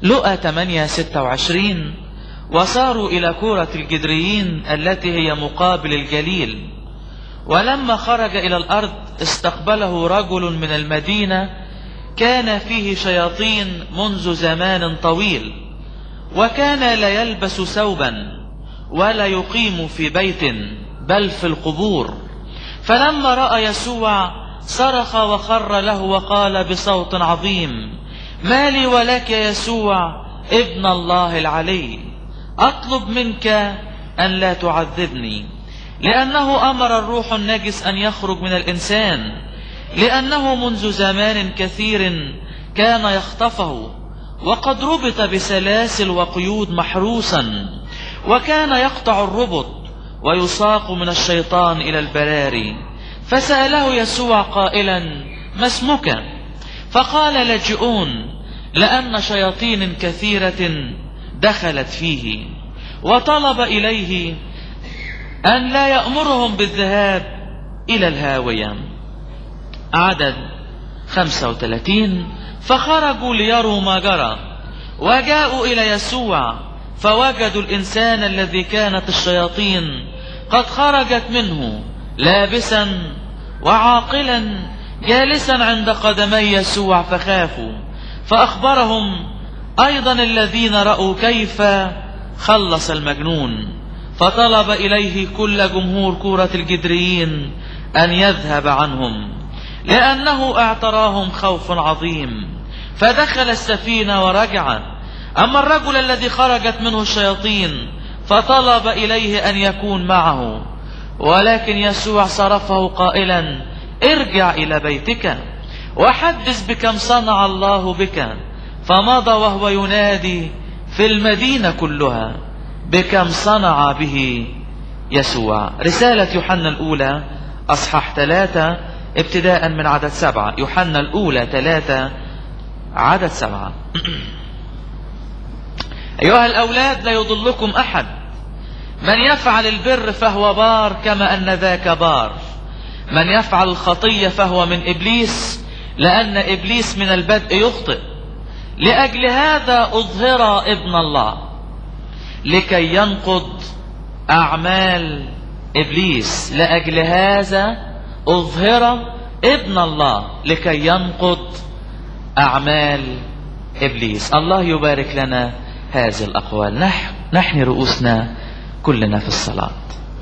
لقى 8 26 وصاروا إلى كورة الجدريين التي هي مقابل الجليل ولما خرج إلى الأرض استقبله رجل من المدينة كان فيه شياطين منذ زمان طويل وكان لا يلبس ثوبا ولا يقيم في بيت بل في القبور فلما رأى يسوع صرخ وخر له وقال بصوت عظيم ما لي ولك يا يسوع ابن الله العلي أطلب منك أن لا تعذبني لأنه أمر الروح النجس أن يخرج من الإنسان لأنه منذ زمان كثير كان يخطفه وقد ربط بسلاسل وقيود محروسا وكان يقطع الربط ويساق من الشيطان إلى البراري فسأله يسوع قائلا ما اسمك فقال لجئون لأن شياطين كثيرة دخلت فيه وطلب إليه أن لا يأمرهم بالذهاب إلى الهاوية عدد 35 فخرجوا ليروا ما جرى وجاءوا إلى يسوع فوجدوا الإنسان الذي كانت الشياطين قد خرجت منه لابسا وعاقلا جالسا عند قدمي يسوع فخافوا فأخبرهم أيضا الذين رأوا كيف خلص المجنون فطلب إليه كل جمهور كورة الجدريين أن يذهب عنهم لأنه اعتراهم خوف عظيم فدخل السفينة ورجع أما الرجل الذي خرجت منه الشياطين فطلب إليه أن يكون معه ولكن يسوع صرفه قائلا ارجع إلى بيتك وحدث بكم صنع الله بك فمضى وهو ينادي في المدينة كلها بكم صنع به يسوع رسالة يوحنا الأولى أصحاح ثلاثة ابتداء من عدد سبعة يوحنا الأولى ثلاثة عدد سبعة أيها الأولاد لا يضلكم أحد من يفعل البر فهو بار كما أن ذاك بار من يفعل الخطية فهو من إبليس لأن إبليس من البدء يخطئ لأجل هذا أظهر ابن الله لكي ينقض أعمال إبليس لأجل هذا أظهر ابن الله لكي ينقض أعمال إبليس الله يبارك لنا هذه الأقوال نحن, نحن رؤوسنا كلنا في الصلاة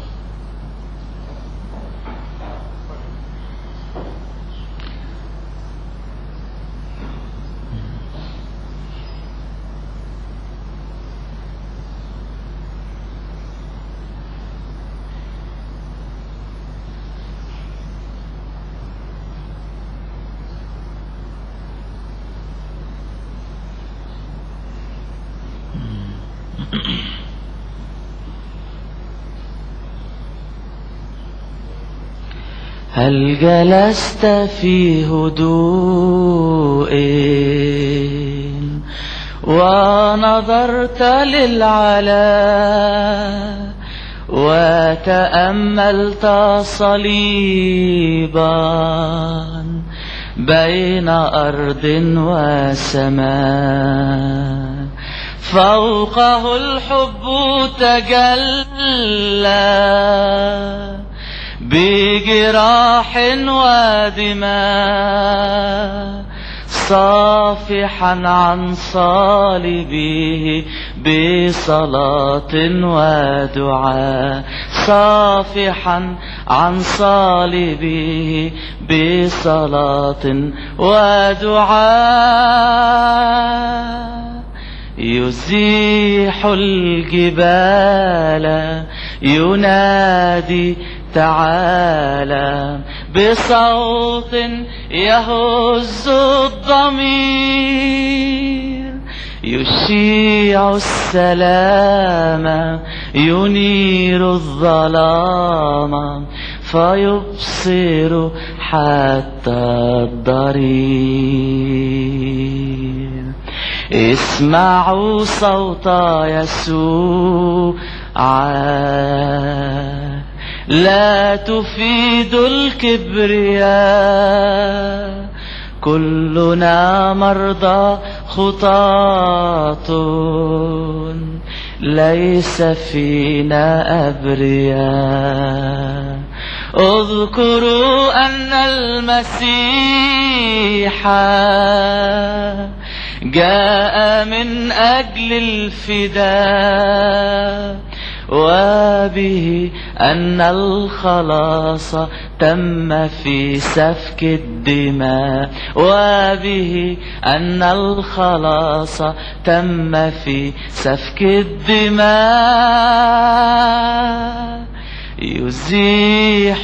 هل جلست في هدوء ونظرت للعلا وتأملت صليبا بين أرض وسماء فوقه الحب تجلى بجراح ودماء صافحا عن صالبه بصلاة ودعاء صافحا عن صالبه بصلاة ودعاء يزيح الجبال ينادي تعالى بصوت يهز الضمير يشيع السلام ينير الظلام فيبصر حتى الضرير اسمعوا صوت يسوع لا تفيد الكبرياء كلنا مرضى خطاة ليس فينا أبرياء اذكروا أن المسيح جاء من أجل الفداء وبه أن الخلاص تم في سفك الدماء وبه أن الخلاص تم في سفك الدماء يزيح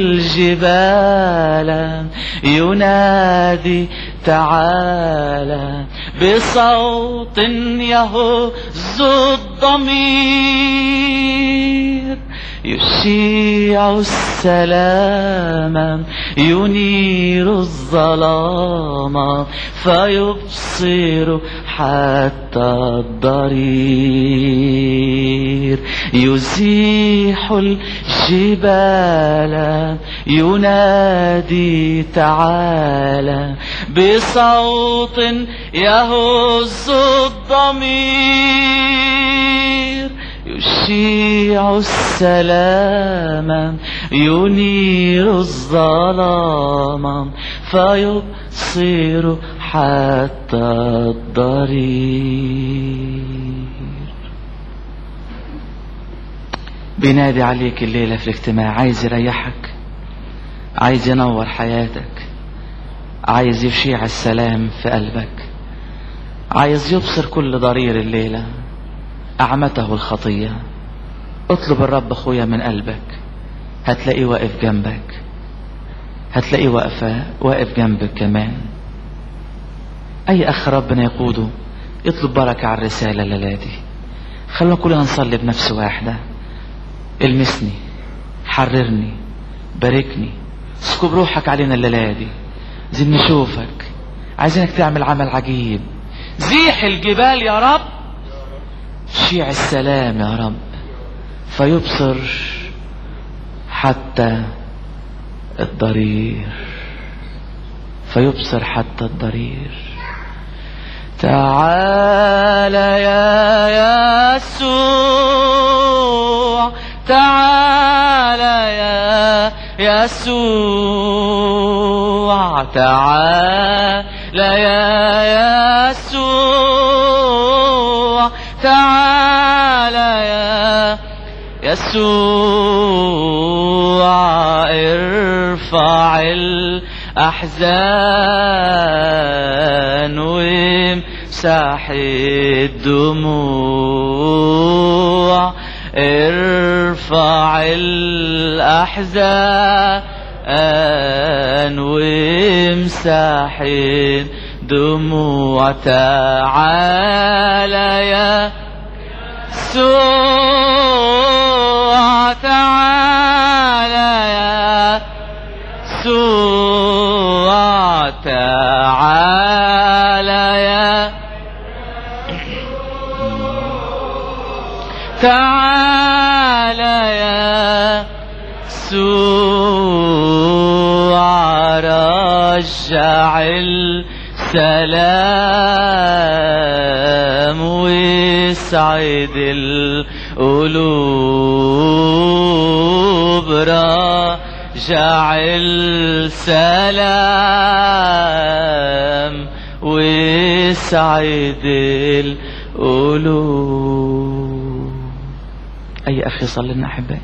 الجبال ينادي تعالى بصوت يهز الضمير يشيع السلام ينير الظلام فيبصر حتى الضرير يزيح الجبال ينادي تعالى بصوت يهز الضمير يشيع السلام ينير الظلام فيبصر حتى الضرير بينادي عليك الليلة في الاجتماع عايز يريحك عايز ينور حياتك عايز يشيع السلام في قلبك عايز يبصر كل ضرير الليلة أعمته الخطية اطلب الرب أخويا من قلبك هتلاقيه واقف جنبك هتلاقيه واقفة واقف جنبك كمان أي أخ ربنا يقوده يطلب بركة على الرسالة الليلة خلونا كلنا نصلي بنفس واحدة المسني حررني باركني اسكب روحك علينا الليلة دي عايزين نشوفك عايزينك تعمل عمل عجيب زيح الجبال يا رب شيع السلام يا رب فيبصر حتى الضرير فيبصر حتى الضرير تعال يا يسوع تعال يا يسوع تعال يا يسوع تعال يا يسوع ارفع الأحزان وامسح الدموع ارفع الأحزان وامسح الدموع تعال يا يسوع تعال يا يسوع تعال يا تعال يا يسوع رجع السلام ويسعد القلوب رجع السلام ويسعد القلوب أي أخ يصلي لنا أحبائي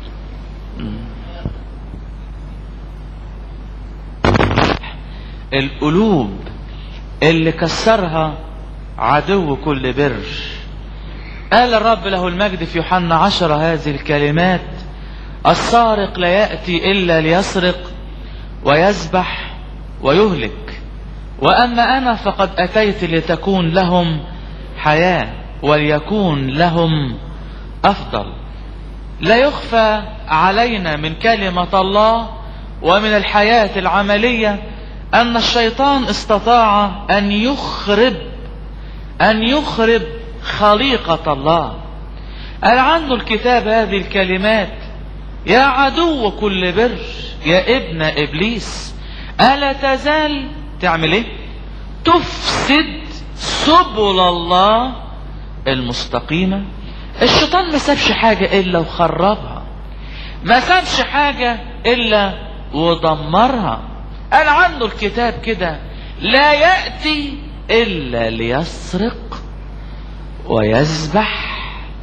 القلوب اللي كسرها عدو كل بر قال الرب له المجد في يوحنا عشر هذه الكلمات السارق لا يأتي إلا ليسرق ويذبح ويهلك وأما أنا فقد أتيت لتكون لهم حياة وليكون لهم أفضل لا يخفى علينا من كلمة الله ومن الحياة العملية أن الشيطان استطاع أن يخرب أن يخرب خليقة الله قال عنه الكتاب هذه الكلمات يا عدو كل بر يا ابن إبليس ألا تزال تعمل ايه تفسد سبل الله المستقيمة الشيطان ما سابش حاجة إلا وخربها ما سابش حاجة إلا ودمرها قال عنه الكتاب كده لا يأتي إلا ليسرق ويذبح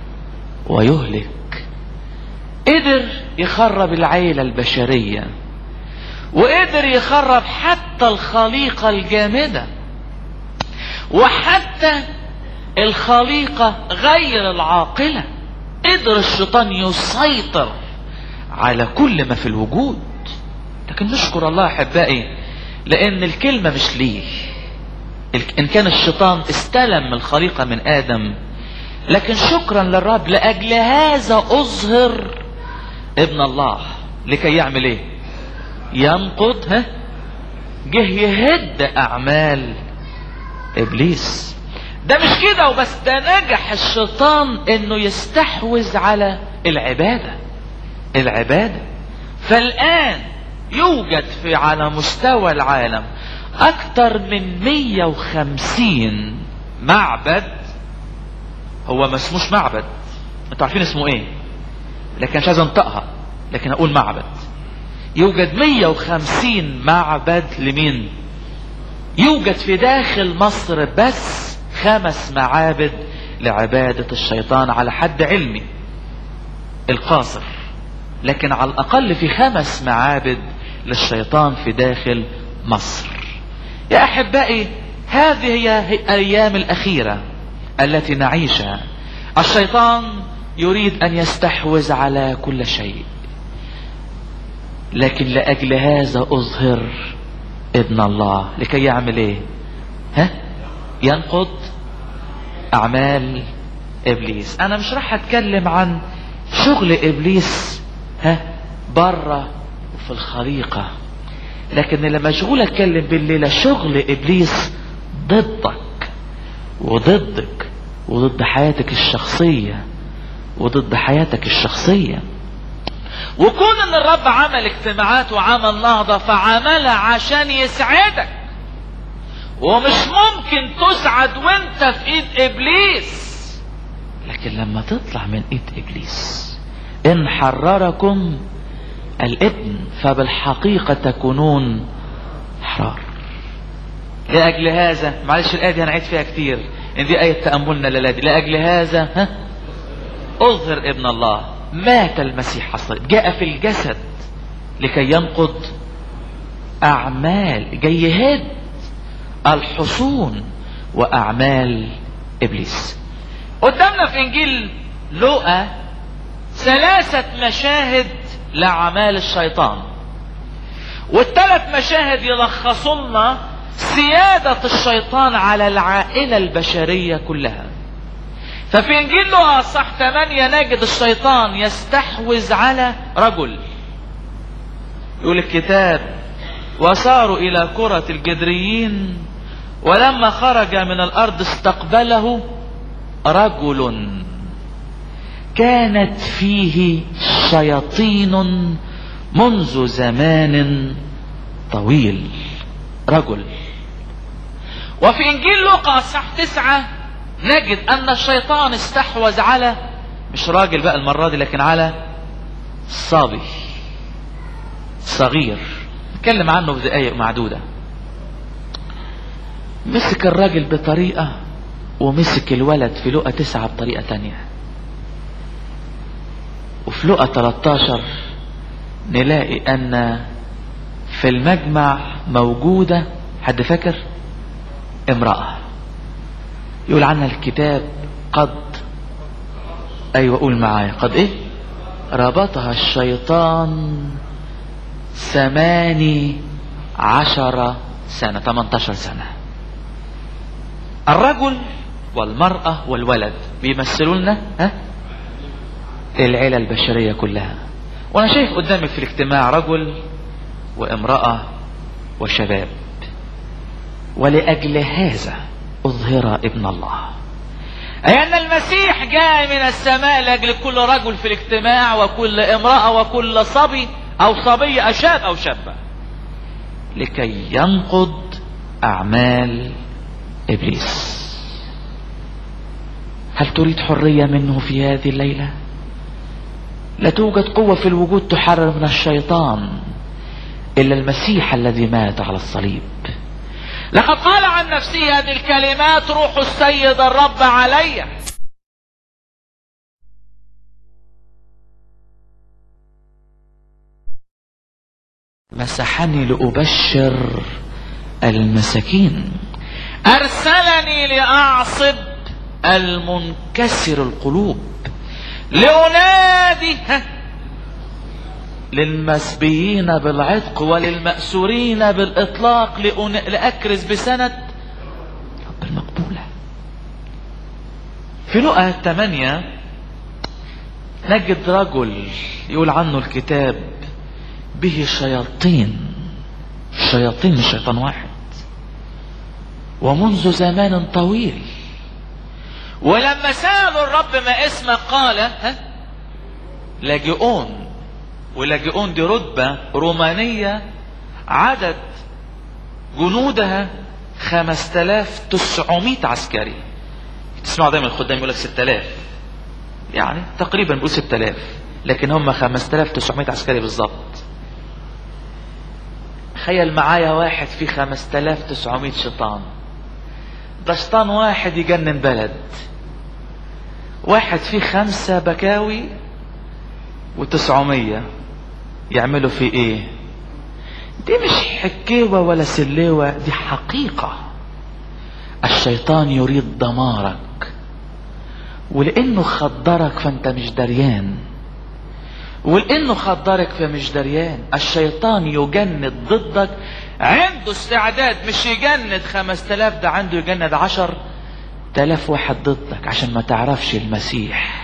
ويهلك قدر يخرب العيلة البشرية وقدر يخرب حتى الخليقة الجامدة وحتى الخليقة غير العاقلة قدر الشيطان يسيطر على كل ما في الوجود لكن نشكر الله احبائي لان الكلمة مش ليه ان كان الشيطان استلم الخليقة من ادم لكن شكرا للرب لاجل هذا اظهر ابن الله لكي يعمل ايه ينقض ها جه يهد اعمال ابليس ده مش كده وبس ده نجح الشيطان انه يستحوذ على العبادة العبادة فالان يوجد في على مستوى العالم اكتر من 150 معبد هو ما اسموش معبد انتوا عارفين اسمه ايه لكن مش عايز انطقها لكن اقول معبد يوجد 150 معبد لمين يوجد في داخل مصر بس خمس معابد لعبادة الشيطان على حد علمي القاصر لكن على الأقل في خمس معابد للشيطان في داخل مصر يا أحبائي هذه هي الأيام الأخيرة التي نعيشها الشيطان يريد أن يستحوذ على كل شيء لكن لأجل هذا أظهر ابن الله لكي يعمل ايه ها ينقض اعمال ابليس انا مش راح اتكلم عن شغل ابليس ها بره وفي الخليقة لكن اللي مشغول اتكلم بالليلة شغل ابليس ضدك وضدك وضد حياتك الشخصية وضد حياتك الشخصية وكون ان الرب عمل اجتماعات وعمل نهضة فعملها عشان يسعدك ومش ممكن تسعد وانت في ايد ابليس لكن لما تطلع من ايد ابليس ان حرركم الابن فبالحقيقة تكونون احرار لأجل هذا معلش الآية دي هنعيد فيها كتير إن دي آية تأملنا للادي لأجل هذا ها أظهر ابن الله مات المسيح الصليب جاء في الجسد لكي ينقض أعمال جاي يهد الحصون وأعمال إبليس قدامنا في إنجيل لوقا ثلاثة مشاهد لأعمال الشيطان والثلاث مشاهد يلخصوا لنا سيادة الشيطان على العائلة البشرية كلها ففي انجيل لوقا صح 8 نجد الشيطان يستحوذ على رجل يقول الكتاب وصاروا الى كرة الجدريين ولما خرج من الارض استقبله رجل كانت فيه شياطين منذ زمان طويل رجل وفي انجيل لوقا صح تسعة نجد ان الشيطان استحوذ على مش راجل بقى المرة دي لكن على صبي صغير نتكلم عنه في دقايق معدودة مسك الراجل بطريقة ومسك الولد في لقى تسعة بطريقة تانية وفي لقى 13 نلاقي ان في المجمع موجودة حد فاكر امرأة يقول عنها الكتاب قد ايوه قول معايا قد ايه ربطها الشيطان ثماني عشر سنة 18 سنة الرجل والمرأة والولد بيمثلوا لنا ها العيلة البشرية كلها وانا شايف قدامي في الاجتماع رجل وامرأة وشباب ولأجل هذا أظهر ابن الله أي أن المسيح جاء من السماء لأجل كل رجل في الاجتماع وكل امرأة وكل صبي أو صبية شاب أو شابة لكي ينقض أعمال إبليس هل تريد حرية منه في هذه الليلة لا توجد قوة في الوجود تحرر من الشيطان إلا المسيح الذي مات على الصليب لقد قال عن نفسه هذه الكلمات روح السيد الرب علي مسحني لأبشر المساكين أرسلني لأعصب المنكسر القلوب لأنادي للمسبيين بالعتق وللمأسورين بالإطلاق لأن... لأكرز بسنة رب المقبولة في لقى 8 نجد رجل يقول عنه الكتاب به شياطين شياطين مش شيطان واحد ومنذ زمان طويل ولما سألوا الرب ما اسمك قال ها لاجئون ولاجئون دي رتبة رومانية عدد جنودها 5900 عسكري تسمعوا دايما الخدام يقول لك 6000 يعني تقريبا بيقول 6000 لكن هم 5900 عسكري بالظبط تخيل معايا واحد في 5900 شيطان ده شيطان واحد يجنن بلد واحد فيه خمسة بكاوي وتسعمية يعملوا في ايه دي مش حكيوة ولا سليوة دي حقيقة الشيطان يريد دمارك ولانه خدرك فانت مش دريان ولانه خدرك فمش دريان الشيطان يجند ضدك عنده استعداد مش يجند خمس تلاف ده عنده يجند عشر تلاف واحد ضدك عشان ما تعرفش المسيح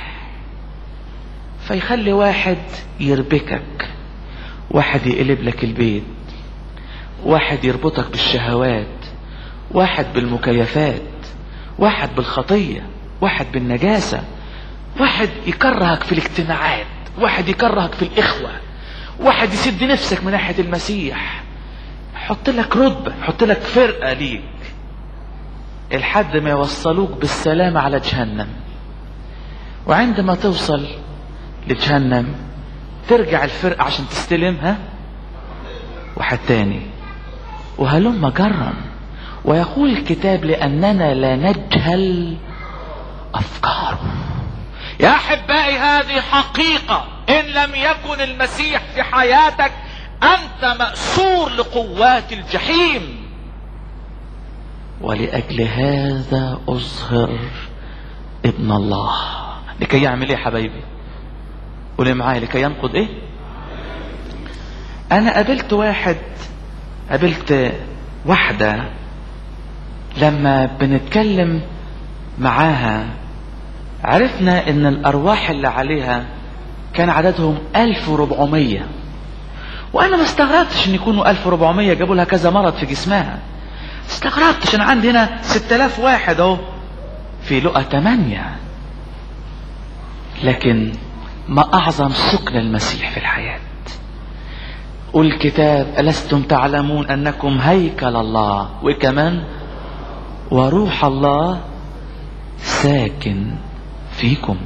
فيخلي واحد يربكك واحد يقلب لك البيت واحد يربطك بالشهوات واحد بالمكيفات واحد بالخطية واحد بالنجاسة واحد يكرهك في الاجتماعات واحد يكرهك في الإخوة واحد يسد نفسك من ناحية المسيح يحط لك رتبة يحط لك فرقة ليك الحد ما يوصلوك بالسلامة على جهنم وعندما توصل لجهنم ترجع الفرقة عشان تستلمها واحد تاني وهلم جرا ويقول الكتاب لأننا لا نجهل أفكاره يا أحبائي هذه حقيقة إن لم يكن المسيح في حياتك أنت مأسور لقوات الجحيم ولأجل هذا أظهر ابن الله لكي يعمل ايه حبايبي قولي معايا لكي ينقض ايه انا قابلت واحد قابلت واحدة لما بنتكلم معاها عرفنا ان الارواح اللي عليها كان عددهم 1400 وانا ما استغربتش ان يكونوا 1400 جابوا لها كذا مرض في جسمها استغربتش انا عندي هنا 6000 واحد اهو في لقى 8 لكن ما اعظم سكن المسيح في الحياة قل الكتاب ألستم تعلمون أنكم هيكل الله وكمان وروح الله ساكن فيكم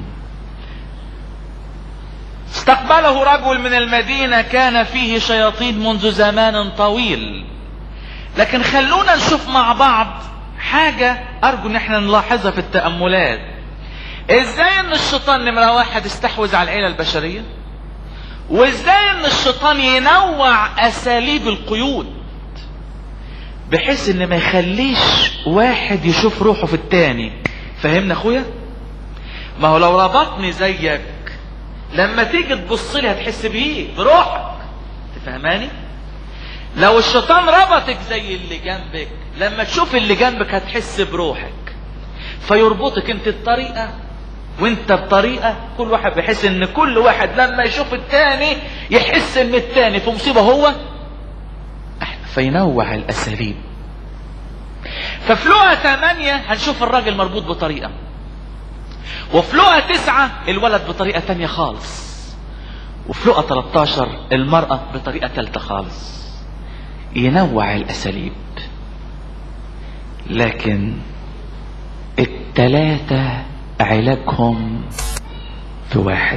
استقبله رجل من المدينة كان فيه شياطين منذ زمان طويل لكن خلونا نشوف مع بعض حاجة أرجو إن احنا نلاحظها في التأملات إزاي إن الشيطان نمرة واحد استحوذ على العيلة البشرية وإزاي إن الشيطان ينوع أساليب القيود بحيث إن ما يخليش واحد يشوف روحه في التاني فهمنا أخويا؟ ما هو لو ربطني زيك لما تيجي تبص لي هتحس بيه بروحك تفهماني؟ لو الشيطان ربطك زي اللي جنبك لما تشوف اللي جنبك هتحس بروحك فيربطك انت الطريقة وانت بطريقة كل واحد بيحس ان كل واحد لما يشوف التاني يحس ان التاني في مصيبة هو احنا فينوع الاساليب ففي لقى ثمانية هنشوف الراجل مربوط بطريقة وفي لقى تسعة الولد بطريقة تانية خالص وفي لقى 13 المرأة بطريقة تالتة خالص ينوع الاساليب لكن التلاتة علاجهم في واحد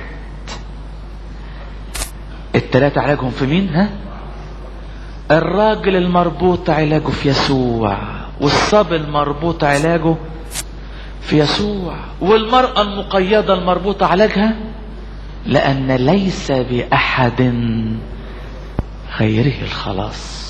التلاتة علاجهم في مين ها الراجل المربوط علاجه في يسوع والصبي المربوط علاجه في يسوع والمرأة المقيدة المربوطة علاجها لأن ليس بأحد غيره الخلاص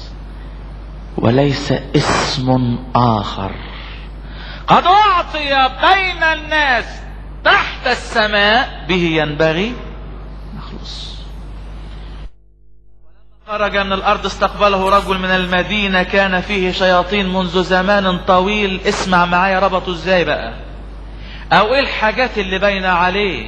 وليس اسم آخر قد أعطي بين الناس تحت السماء به ينبغي نخلص خرج من الأرض استقبله رجل من المدينة كان فيه شياطين منذ زمان طويل اسمع معايا ربطوا ازاي بقى او ايه الحاجات اللي باينة عليه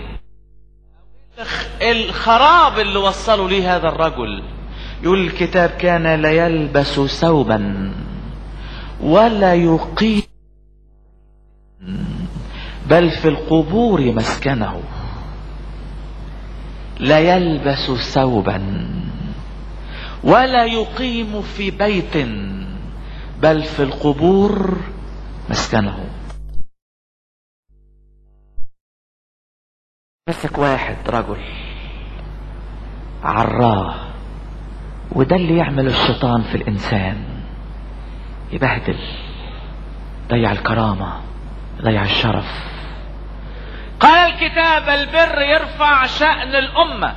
الخراب اللي وصلوا ليه هذا الرجل يقول الكتاب كان لا يلبس ثوبا ولا يقيم بل في القبور مسكنه لا يلبس ثوبا ولا يقيم في بيت بل في القبور مسكنه مسك واحد رجل عراه وده اللي يعمل الشيطان في الانسان يبهدل ضيع الكرامة ضيع الشرف قال الكتاب البر يرفع شأن الأمة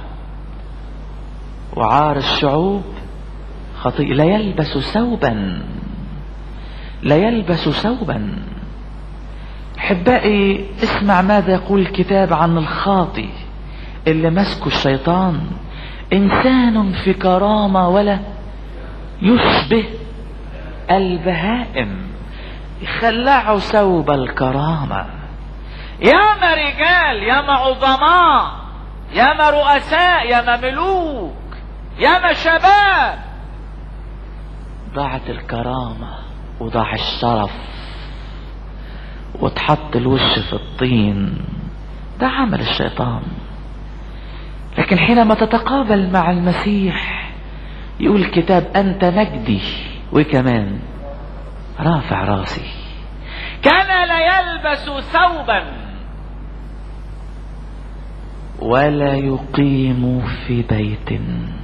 وعار الشعوب خطيئ لا يلبس ثوبا لا يلبس ثوبا احبائي اسمع ماذا يقول الكتاب عن الخاطي اللي مسكه الشيطان انسان في كرامة ولا يشبه البهائم خلعوا ثوب الكرامة ياما رجال ياما عظماء ياما رؤساء ياما ملوك ياما شباب ضاعت الكرامة وضاع الشرف واتحط الوش في الطين ده عمل الشيطان لكن حينما تتقابل مع المسيح يقول الكتاب أنت مجدي وكمان رافع راسي كان لا يلبس ثوبا ولا يقيم في بيت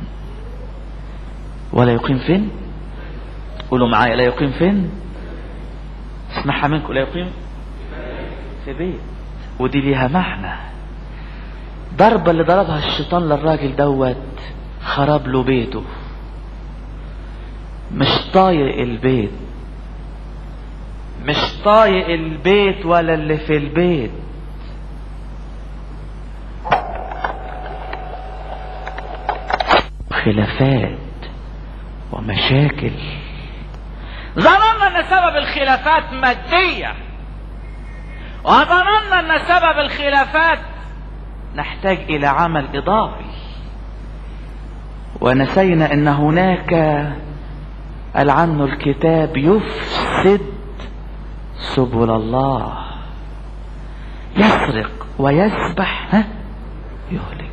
ولا يقيم فين قولوا معايا لا يقيم فين اسمعها منكم لا يقيم في بيت ودي ليها معنى ضربة اللي ضربها الشيطان للراجل دوت خرب له بيته مش طايق البيت مش طايق البيت ولا اللي في البيت خلافات ومشاكل ظننا ان سبب الخلافات مادية وظننا ان سبب الخلافات نحتاج الى عمل اضافي ونسينا ان هناك قال عنه الكتاب يفسد سبل الله يسرق ويذبح ها يهلك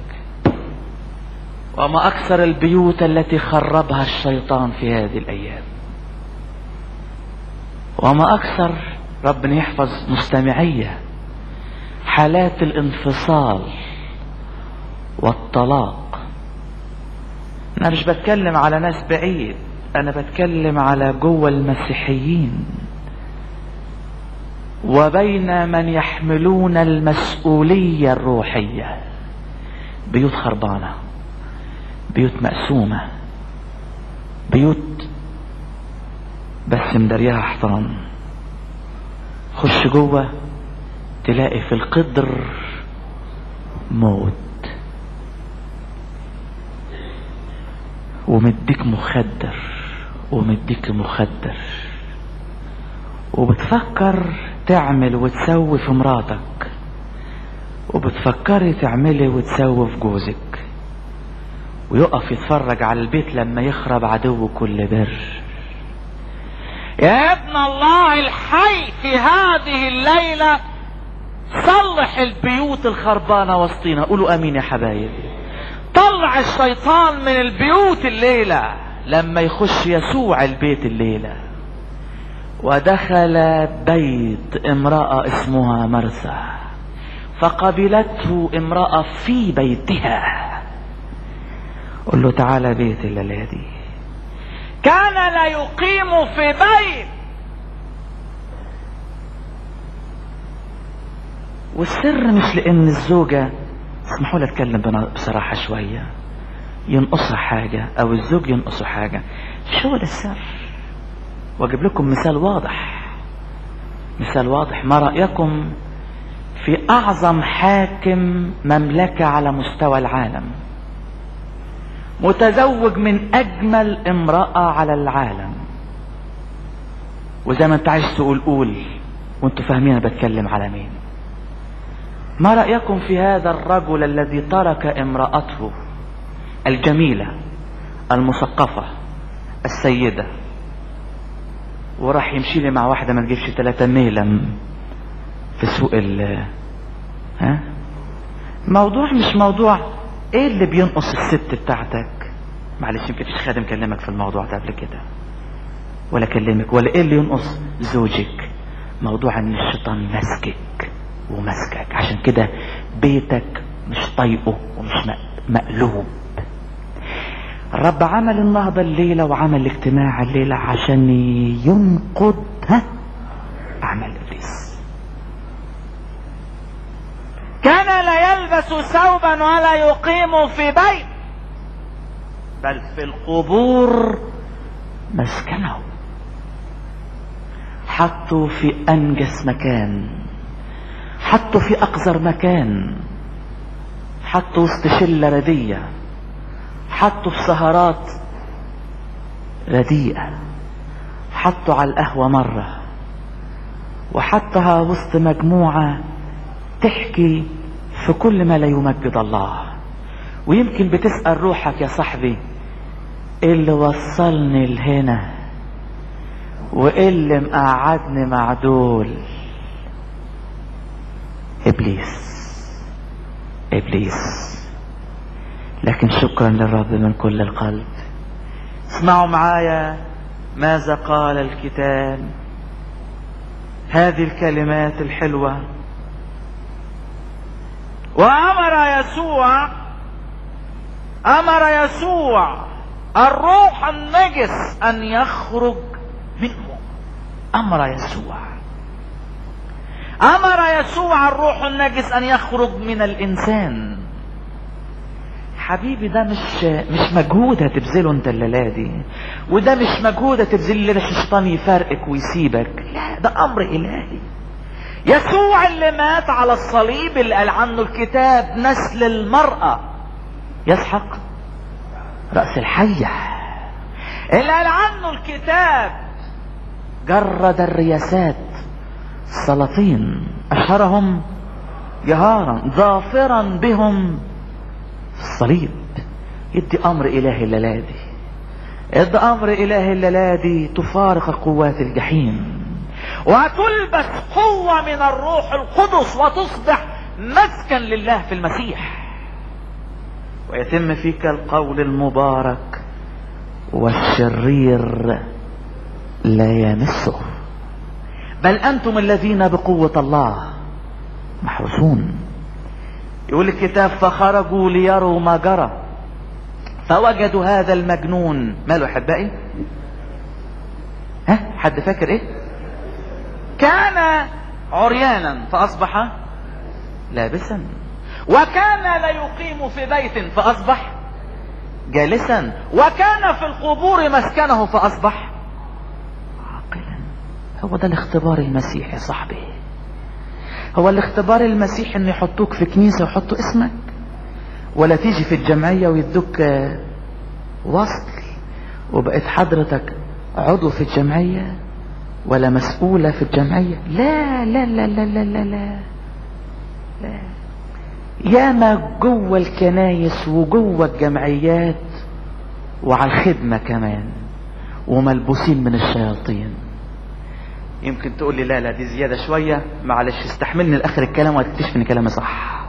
وما اكثر البيوت التي خربها الشيطان في هذه الايام وما اكثر ربنا يحفظ مستمعيه حالات الانفصال والطلاق انا مش بتكلم على ناس بعيد انا بتكلم على جوه المسيحيين وبين من يحملون المسؤولية الروحية بيوت خربانة بيوت مقسومة بيوت بس مدريها احترام خش جوه تلاقي في القدر موت ومديك مخدر ومديك مخدر وبتفكر تعمل وتسوي في مراتك وبتفكري تعملي وتسوي في جوزك ويقف يتفرج على البيت لما يخرب عدو كل بر يا ابن الله الحي في هذه الليلة صلح البيوت الخربانة وسطينا قولوا امين يا حبايبي طلع الشيطان من البيوت الليلة لما يخش يسوع البيت الليلة ودخل بيت امرأة اسمها مرثى فقبلته امرأة في بيتها قل له تعالى بيت الليلة دي كان لا يقيم في بيت والسر مش لان الزوجة اسمحوا لي اتكلم بصراحة شوية ينقصها حاجة او الزوج ينقصه حاجة مش هو ده السر واجيب لكم مثال واضح مثال واضح ما رأيكم في اعظم حاكم مملكة على مستوى العالم متزوج من اجمل امرأة على العالم وزي ما انت عايز تقول قول وانتوا فاهمين انا بتكلم على مين ما رأيكم في هذا الرجل الذي ترك امرأته الجميلة المثقفة السيدة وراح يمشي لي مع واحدة ما تجيبش ثلاثة ميلا في سوق ال ها موضوع مش موضوع ايه اللي بينقص الست بتاعتك معلش يمكن فيش خادم كلمك في الموضوع ده قبل كده ولا كلمك ولا ايه اللي ينقص زوجك موضوع ان الشيطان ماسكك وماسكك عشان كده بيتك مش طايقه ومش مقلوب الرب عمل النهضة الليلة وعمل الاجتماع الليلة عشان ينقض ها أعمال إبليس كان لا يلبس ثوبا ولا يقيم في بيت بل في القبور مسكنه حطوا في أنجس مكان حطوا في أقذر مكان حطوا وسط شلة ردية حطوا في سهرات رديئة حطوا على القهوة مرة وحطها وسط مجموعة تحكي في كل ما لا يمجد الله ويمكن بتسأل روحك يا صاحبي ايه اللي وصلني لهنا وايه اللي مقعدني مع دول ابليس ابليس لكن شكرا للرب من كل القلب اسمعوا معايا ماذا قال الكتاب هذه الكلمات الحلوة وأمر يسوع أمر يسوع الروح النجس أن يخرج منه أمر يسوع أمر يسوع الروح النجس أن يخرج من الإنسان حبيبي ده مش مش مجهود هتبذله انت الليله دي وده مش مجهود هتبذله الليله الشيطان يفارقك ويسيبك لا ده امر الهي يسوع اللي مات على الصليب اللي قال عنه الكتاب نسل المرأة يسحق رأس الحية اللي قال عنه الكتاب جرد الرياسات السلاطين أشهرهم جهارا ظافرا بهم الصليب يدي امر الهي الليله دي يدي امر الهي الليله دي تفارق قوات الجحيم وتلبس قوه من الروح القدس وتصبح مسكن لله في المسيح ويتم فيك القول المبارك والشرير لا يمسه بل انتم الذين بقوه الله محروسون يقول الكتاب فخرجوا ليروا ما جرى فوجدوا هذا المجنون ماله احبائي ها حد فاكر ايه كان عريانا فاصبح لابسا وكان لا يقيم في بيت فاصبح جالسا وكان في القبور مسكنه فاصبح عاقلا هو ده الاختبار المسيح يا صاحبي هو الاختبار المسيح ان يحطوك في كنيسة ويحطوا اسمك ولا تيجي في الجمعية ويدوك وصل وبقيت حضرتك عضو في الجمعية ولا مسؤولة في الجمعية لا لا لا لا لا لا لا, لا. ياما جوه الكنايس وجوه الجمعيات وعلى الخدمة كمان وملبوسين من الشياطين يمكن تقول لي لا لا دي زيادة شوية معلش استحملني لآخر الكلام وهتكتشف ان كلامي صح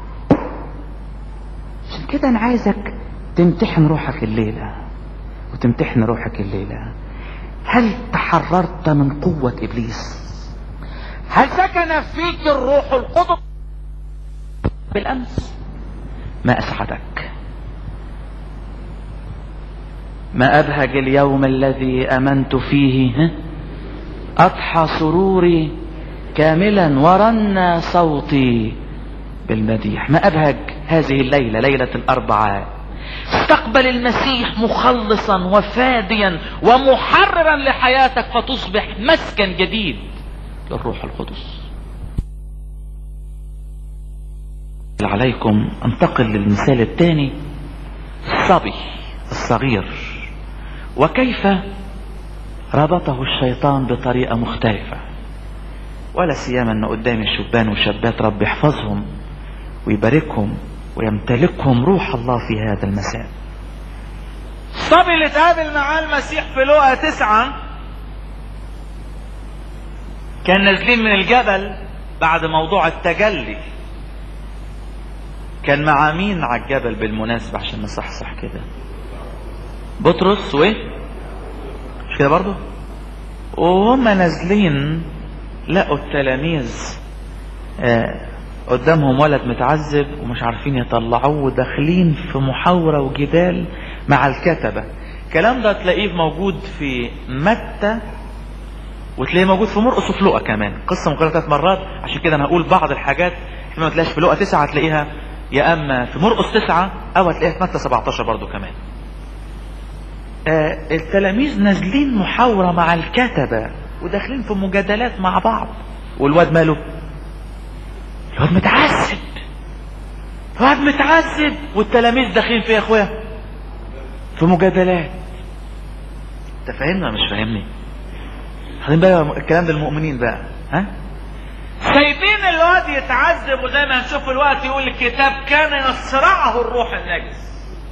عشان كده انا عايزك تمتحن روحك الليلة وتمتحن روحك الليلة هل تحررت من قوة إبليس هل سكن فيك الروح القدس بالأمس ما أسعدك ما أبهج اليوم الذي أمنت فيه أضحى سروري كاملا ورن صوتي بالمديح ما أبهج هذه الليلة ليلة الأربعاء استقبل المسيح مخلصا وفاديا ومحررا لحياتك فتصبح مسكن جديد للروح القدس عليكم انتقل للمثال الثاني الصبي الصغير وكيف ربطه الشيطان بطريقة مختلفة ولا سيما ان قدام الشبان وشابات رب يحفظهم ويباركهم ويمتلكهم روح الله في هذا المساء الصبي اللي اتقابل معاه المسيح في لقا تسعة كان نازلين من الجبل بعد موضوع التجلي كان مع مين على الجبل بالمناسبة عشان نصحصح كده بطرس و مش كده برضه وهم نازلين لقوا التلاميذ آه قدامهم ولد متعذب ومش عارفين يطلعوه وداخلين في محاورة وجدال مع الكتبة الكلام ده تلاقيه موجود في متى وتلاقيه موجود في مرقس وفي لقا كمان قصة مكررة ثلاث مرات عشان كده انا هقول بعض الحاجات ما تلاقيش في لقا تسعة هتلاقيها يا اما في مرقس تسعة او هتلاقيها في متى 17 برضو كمان آه التلاميذ نازلين محاورة مع الكتبة وداخلين في مجادلات مع بعض والواد ماله الواد متعذب الواد متعذب والتلاميذ داخلين فيه يا اخويا في مجادلات انت فاهمني ولا مش فاهمني خلينا بقى الكلام ده المؤمنين بقى ها سايبين الواد يتعذب وزي ما هنشوف الوقت يقول الكتاب كان يصرعه الروح النجس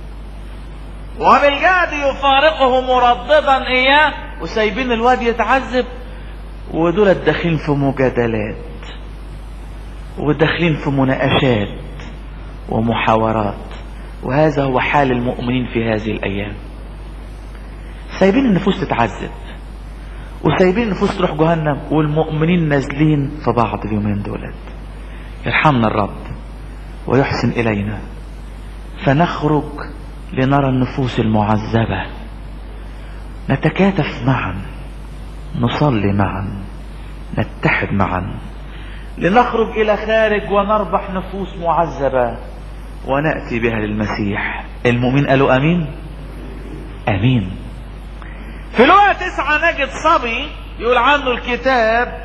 وبالجهد يفارقه مرددا اياه وسايبين الواد يتعذب ودول داخلين في مجادلات وداخلين في مناقشات ومحاورات وهذا هو حال المؤمنين في هذه الايام سايبين النفوس تتعذب وسايبين النفوس تروح جهنم والمؤمنين نازلين في بعض اليومين دولت يرحمنا الرب ويحسن الينا فنخرج لنرى النفوس المعذبة نتكاتف معا نصلي معا نتحد معا لنخرج الى خارج ونربح نفوس معذبة ونأتي بها للمسيح المؤمن قالوا امين امين في لغة تسعة نجد صبي يقول عنه الكتاب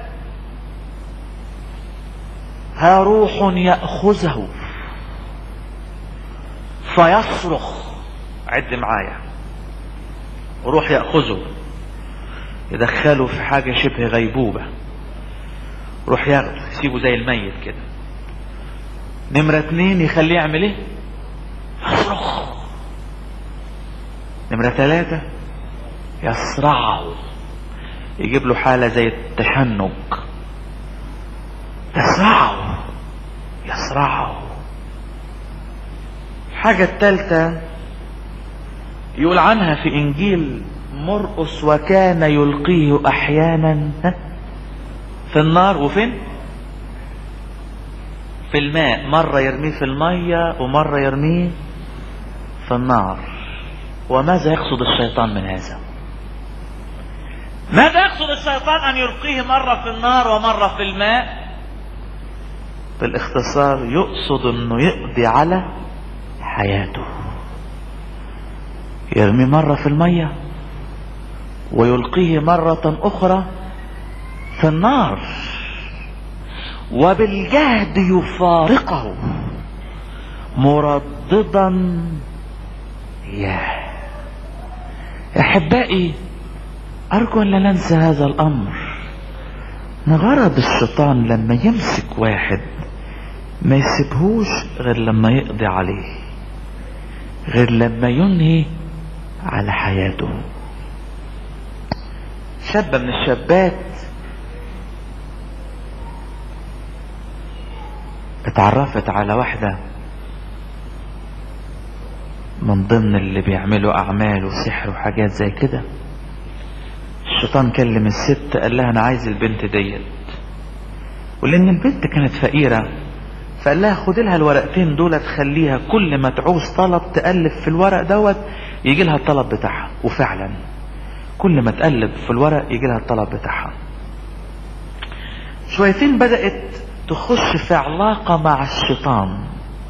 ها روح يأخذه فيصرخ عد معايا وروح يأخذه يدخله في حاجة شبه غيبوبة روح ياخده يسيبه زي الميت كده نمرة اتنين يخليه يعمل ايه يصرخ نمرة ثلاثة يصرعه يجيب له حالة زي التشنج يصرعه يصرعه الحاجة الثالثة يقول عنها في انجيل مرقس وكان يلقيه احيانا في النار وفين في الماء مرة يرميه في المية ومرة يرميه في النار وماذا يقصد الشيطان من هذا ماذا يقصد الشيطان ان يلقيه مرة في النار ومرة في الماء بالاختصار يقصد انه يقضي على حياته يرمي مرة في المية ويلقيه مرة اخرى في النار وبالجهد يفارقه مرددا ياه احبائي ارجو ان لا ننسى هذا الامر ان غرض الشيطان لما يمسك واحد ما يسيبهوش غير لما يقضي عليه غير لما ينهي على حياته شابة من الشابات اتعرفت على واحدة من ضمن اللي بيعملوا اعمال وسحر وحاجات زي كده الشيطان كلم الست قال لها انا عايز البنت ديت ولان البنت كانت فقيرة فقال لها خد لها الورقتين دول تخليها كل ما تعوز طلب تقلب في الورق دوت يجي لها الطلب بتاعها وفعلا كل ما تقلب في الورق يجي لها الطلب بتاعها شويتين بدأت تخش في علاقة مع الشيطان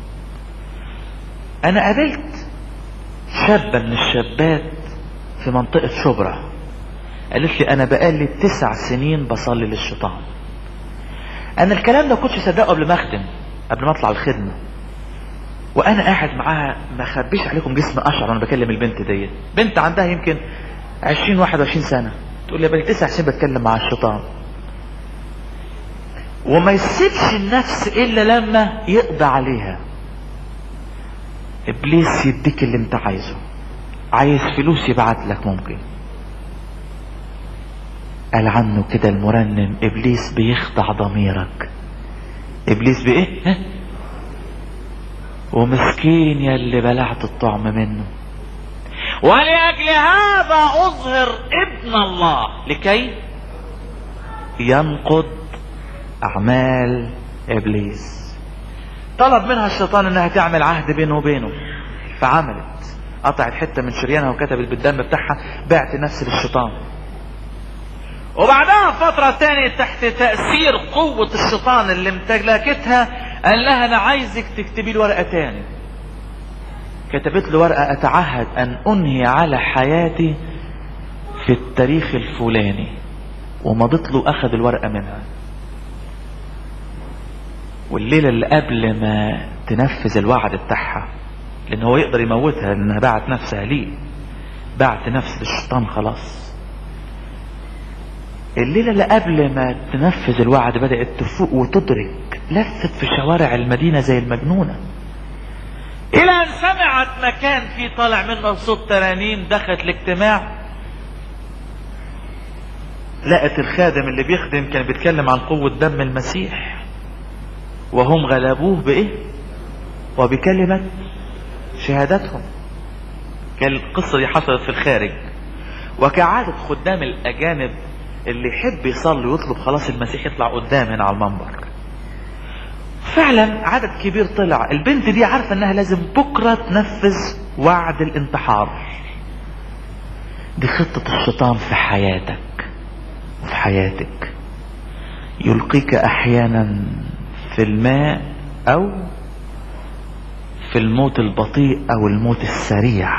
انا قابلت شابة من الشابات في منطقة شبرا قالت لي انا بقالي تسع سنين بصلي للشيطان انا الكلام ده كنتش صدقه قبل ما اخدم قبل ما اطلع الخدمة وانا قاعد معاها ما خبيش عليكم جسم اشعر وانا بكلم البنت ديت بنت عندها يمكن 20 21 سنة تقول لي بقالي تسع سنين بتكلم مع الشيطان وما يسيبش النفس الا لما يقضى عليها ابليس يديك اللي انت عايزه عايز فلوس يبعت لك ممكن قال عنه كده المرنم ابليس بيخدع ضميرك ابليس بايه ها؟ ومسكين يا اللي بلعت الطعم منه ولأجل هذا أظهر ابن الله لكي ينقض أعمال إبليس طلب منها الشيطان انها تعمل عهد بينه وبينه فعملت قطعت حته من شريانها وكتبت بالدم بتاعها بعت نفسي للشيطان وبعدها فترة تانية تحت تأثير قوة الشيطان اللي امتلكتها قال لها أنا عايزك تكتبي لي ورقة تاني كتبت له ورقة أتعهد أن أنهي على حياتي في التاريخ الفلاني ومضت له أخذ الورقة منها والليلة اللي قبل ما تنفذ الوعد بتاعها لان هو يقدر يموتها لانها باعت نفسها ليه باعت نفس للشيطان خلاص الليلة اللي قبل ما تنفذ الوعد بدأت تفوق وتدرك لفت في شوارع المدينة زي المجنونة إلى أن سمعت مكان فيه طالع منه صوت ترانيم دخلت الاجتماع لقت الخادم اللي بيخدم كان بيتكلم عن قوة دم المسيح وهم غلبوه بإيه وبكلمة شهادتهم كان القصة دي حصلت في الخارج وكعادة خدام الأجانب اللي يحب يصلي ويطلب خلاص المسيح يطلع قدام هنا على المنبر فعلا عدد كبير طلع البنت دي عارفة انها لازم بكرة تنفذ وعد الانتحار دي خطة الشيطان في حياتك وفي حياتك يلقيك احيانا في الماء او في الموت البطيء او الموت السريع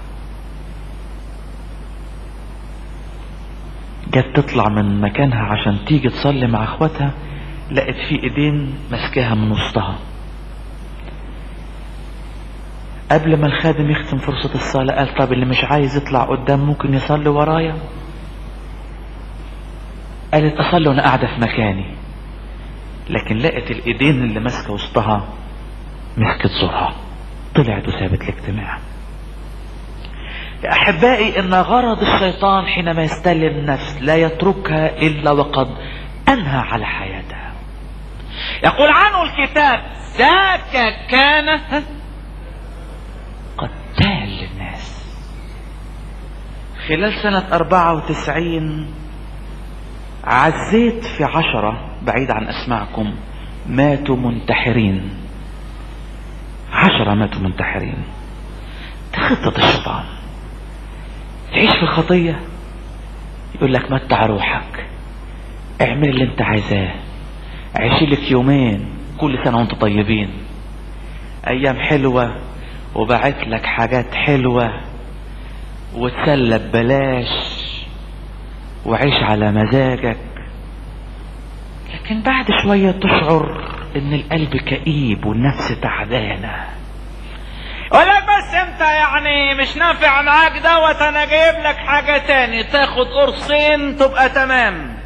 جت تطلع من مكانها عشان تيجي تصلي مع اخواتها لقت في ايدين ماسكاها من وسطها قبل ما الخادم يختم فرصة الصلاة قال طب اللي مش عايز يطلع قدام ممكن يصلي ورايا قالت اصلي وانا قاعدة في مكاني لكن لقت الايدين اللي ماسكة وسطها مسكت زورها طلعت وسابت الاجتماع يا احبائي ان غرض الشيطان حينما يستلم النفس لا يتركها الا وقد انهى على حياتها يقول عنه الكتاب ذاك كان قتال للناس خلال سنة أربعة وتسعين عزيت في عشرة بعيد عن أسماعكم ماتوا منتحرين عشرة ماتوا منتحرين دي خطة الشيطان تعيش في الخطية يقول لك متع روحك اعمل اللي انت عايزاه عيشي لك يومين كل سنة وانت طيبين ايام حلوة وبعت لك حاجات حلوة وتسلى ببلاش وعيش على مزاجك لكن بعد شوية تشعر ان القلب كئيب والنفس تعبانة يقول لك بس انت يعني مش نافع معاك دوت انا جايب لك حاجة تاني تاخد قرصين تبقى تمام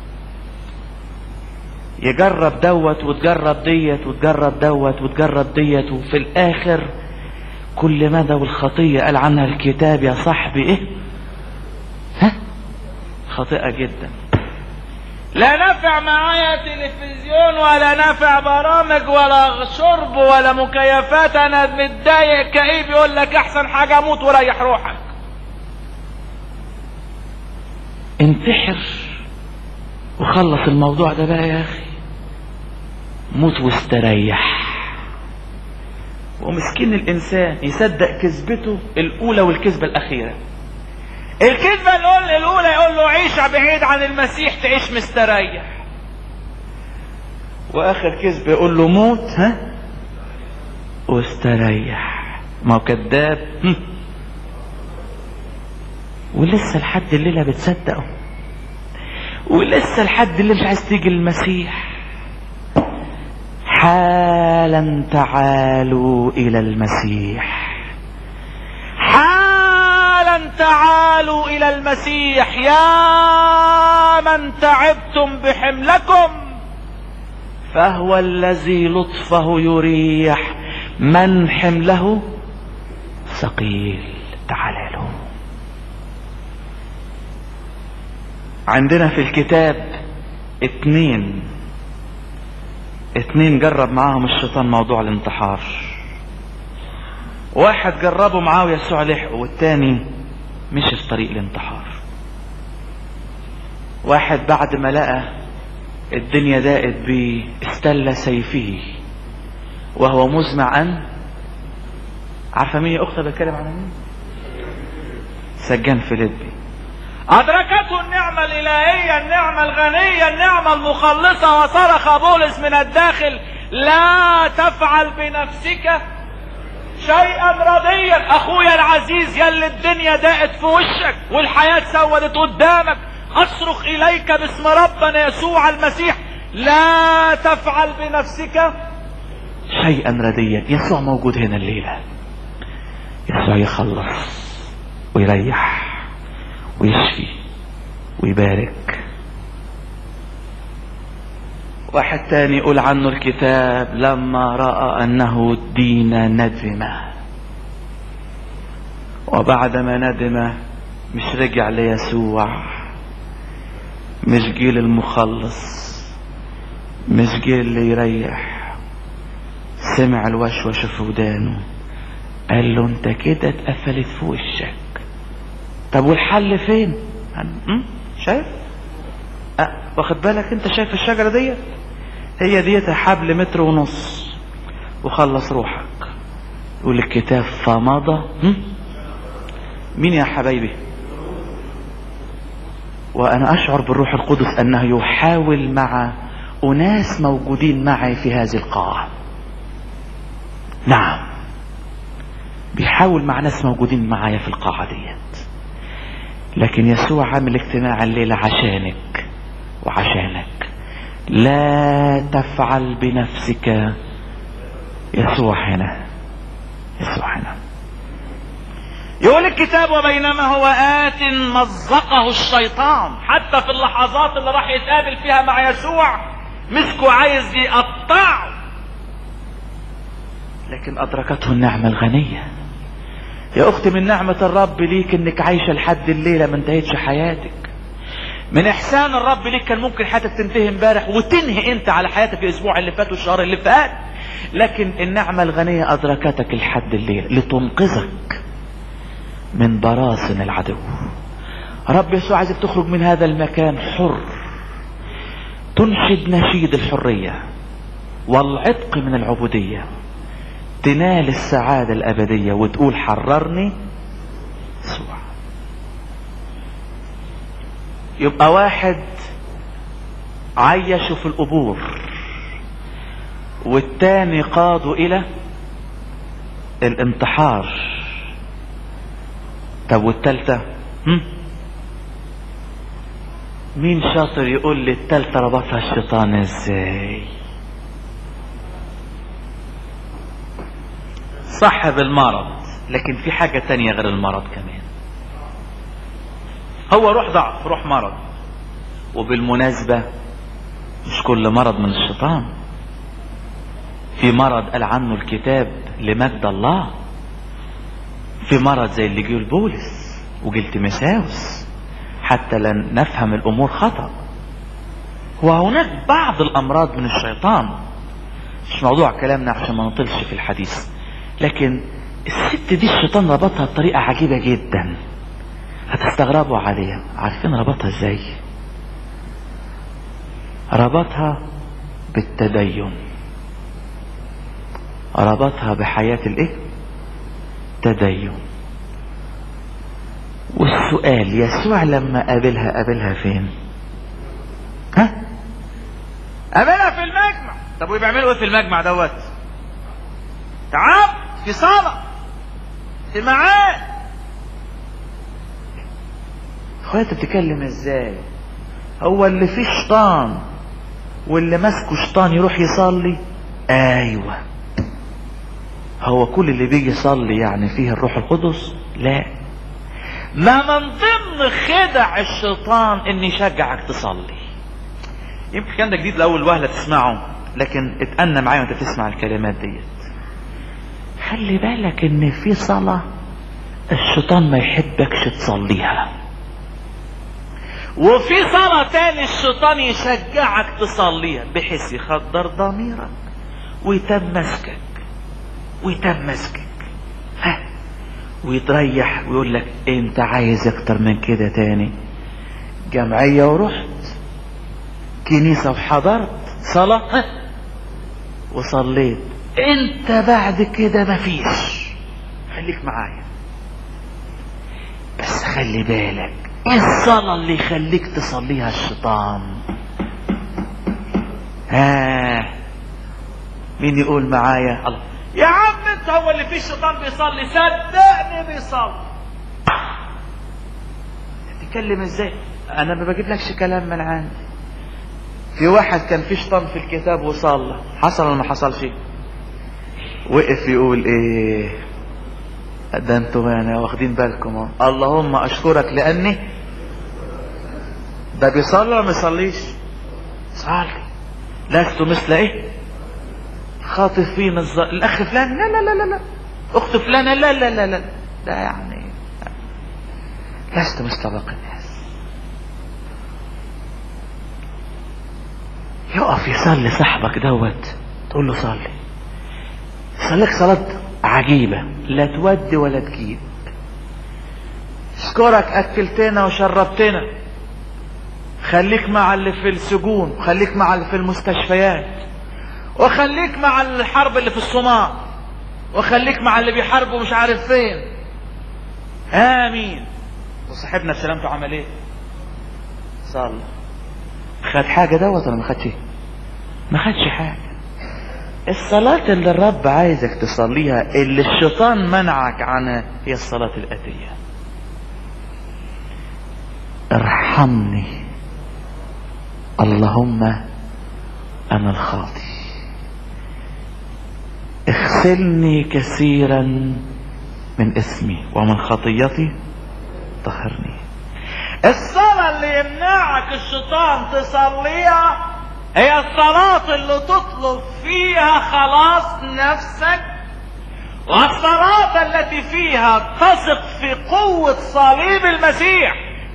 يجرب دوت وتجرب ديت وتجرب دوت وتجرب ديت وفي الاخر كل مدى والخطية قال عنها الكتاب يا صاحبي ايه ها خاطئة جدا لا نافع معايا تلفزيون ولا نافع برامج ولا شرب ولا مكيفات انا متضايق كئيب يقول لك احسن حاجة اموت وريح روحك انتحر وخلص الموضوع ده بقى يا اخي موت واستريح ومسكين الانسان يصدق كذبته الاولى والكذبه الاخيره الكذبه الاولى الاولى يقول له عيش بعيد عن المسيح تعيش مستريح واخر كذبه يقول له موت ها واستريح ما هو كذاب هم. ولسه لحد الليله بتصدقه ولسه لحد الليله مش عايز تيجي المسيح حالا تعالوا الى المسيح حالا تعالوا الى المسيح يا من تعبتم بحملكم فهو الذي لطفه يريح من حمله ثقيل تعال له عندنا في الكتاب اتنين اتنين جرب معاهم الشيطان موضوع الانتحار واحد جربه معاه ويسوع لحقه والتاني مشي في طريق الانتحار واحد بعد ما لقى الدنيا ضاقت بيه استل سيفه وهو مزمع ان عارفه مين يا اختي بتكلم عن مين سجان فيليبي أدركته النعمة الإلهية النعمة الغنية النعمة المخلصة وصرخ بولس من الداخل لا تفعل بنفسك شيئا رديا أخويا العزيز يلي الدنيا ضاقت في وشك والحياة سودت قدامك أصرخ إليك باسم ربنا يسوع المسيح لا تفعل بنفسك شيئا رديا يسوع موجود هنا الليلة يسوع يخلص ويريح ويشفي ويبارك واحد تاني يقول عنه الكتاب لما رأى أنه الدين ندم وبعد ما ندم مش رجع ليسوع مش جيل المخلص مش جيل اللي يريح سمع الوشوش في ودانه قال له انت كده اتقفلت في وشك طب والحل فين م? شايف أه واخد بالك انت شايف الشجرة ديت هي ديت حبل متر ونص وخلص روحك يقول الكتاب فمضى م? مين يا حبايبي وانا اشعر بالروح القدس انه يحاول مع اناس موجودين معي في هذه القاعة نعم بيحاول مع ناس موجودين معايا في القاعة ديت لكن يسوع عامل اجتماع الليلة عشانك وعشانك لا تفعل بنفسك يسوع هنا يسوع هنا يقول الكتاب وبينما هو آت مزقه الشيطان حتى في اللحظات اللي راح يتقابل فيها مع يسوع مسكه عايز يقطعه لكن أدركته النعمة الغنية يا اختي من نعمة الرب ليك انك عايشة لحد الليلة ما انتهتش حياتك من احسان الرب ليك كان ممكن حياتك تنتهي امبارح وتنهي انت على حياتك الاسبوع اللي فات والشهر اللي فات لكن النعمة الغنية ادركتك لحد الليلة لتنقذك من براثن العدو رب يسوع عايزك تخرج من هذا المكان حر تنشد نشيد الحرية والعتق من العبودية تنال السعادة الأبدية وتقول حررني يسوع يبقى واحد عيشه في القبور والتاني قاده إلى الانتحار طب والتالتة هم؟ مين شاطر يقول لي التالتة ربطها الشيطان ازاي صاحب المرض لكن في حاجة تانية غير المرض كمان هو روح ضعف روح مرض وبالمناسبة مش كل مرض من الشيطان في مرض قال عنه الكتاب لمجد الله في مرض زي اللي جه بولس وجه تيمساوس حتى لا نفهم الامور خطأ وهناك بعض الامراض من الشيطان مش موضوع كلامنا عشان ما نطلش في الحديث لكن الست دي الشيطان ربطها بطريقة عجيبة جدا هتستغربوا عليها عارفين ربطها ازاي ربطها بالتدين ربطها بحياة الايه تدين والسؤال يسوع لما قابلها قابلها فين ها قابلها في المجمع طب وبيعملوا ايه في المجمع دوت تعب في صلاة اجتماعات اخويا انت بتتكلم ازاي هو اللي فيه شيطان واللي ماسكه شيطان يروح يصلي ايوه هو كل اللي بيجي يصلي يعني فيه الروح القدس لا ما من ضمن خدع الشيطان ان يشجعك تصلي يمكن كان ده جديد لاول وهله تسمعه لكن اتأنى معايا وانت تسمع الكلمات ديت خلي بالك ان في صلاة الشيطان ما يحبكش تصليها وفي صلاة تاني الشيطان يشجعك تصليها بحيث يخدر ضميرك ويتمسكك ويتمسكك ها ويتريح ويقول لك انت عايز اكتر من كده تاني جمعية ورحت كنيسة وحضرت صلاة ها وصليت انت بعد كده مفيش خليك معايا بس خلي بالك ايه الصلاة اللي يخليك تصليها الشيطان ها مين يقول معايا الله يا عم انت هو اللي فيه الشيطان بيصلي صدقني بيصلي تتكلم ازاي انا ما بجيبلكش كلام من عندي في واحد كان فيه شيطان في الكتاب وصلى حصل ولا ما حصلش وقف يقول ايه ده انتوا يعني واخدين بالكم اهو اللهم اشكرك لاني ده بيصلي ولا ما يصليش صلي لست مثل ايه خاطفين الز... الاخ فلان لا لا لا لا لا اخت فلانه لا لا لا لا ده يعني لست مثل باقي الناس يقف يصلي صاحبك دوت تقول له صلي صليك صلاة عجيبة لا تودي ولا تجيب اشكرك اكلتنا وشربتنا خليك مع اللي في السجون خليك مع اللي في المستشفيات وخليك مع الحرب اللي في الصومال وخليك مع اللي بيحاربوا مش عارف فين امين وصاحبنا بسلامته عمل ايه صلى خد حاجه دوت ولا ما خدش ما خدش حاجه الصلاة اللي الرب عايزك تصليها اللي الشيطان منعك عنها هي الصلاة الآتية ارحمني اللهم أنا الخاطي اغسلني كثيرا من اسمي ومن خطيتي طهرني الصلاة اللي يمنعك الشيطان تصليها هي الصلاة اللي تطلب فيها خلاص نفسك والصلاة التي فيها تثق في قوة صليب المسيح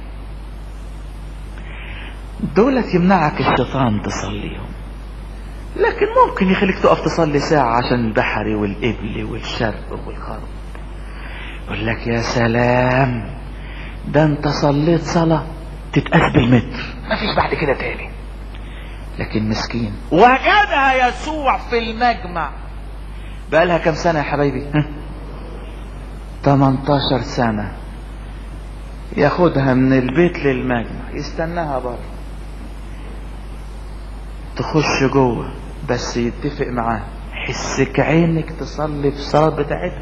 دولت يمنعك الشيطان تصليهم لكن ممكن يخليك تقف تصلي ساعة عشان البحري والإبل والشرق والغرب يقول لك يا سلام ده انت صليت صلاة تتقاس بالمتر مفيش بعد كده تاني لكن مسكين وجدها يسوع في المجمع بقالها كم سنة يا حبايبي 18 سنة ياخدها من البيت للمجمع يستناها بره تخش جوه بس يتفق معاه حسك عينك تصلي في الصلاة بتاعتها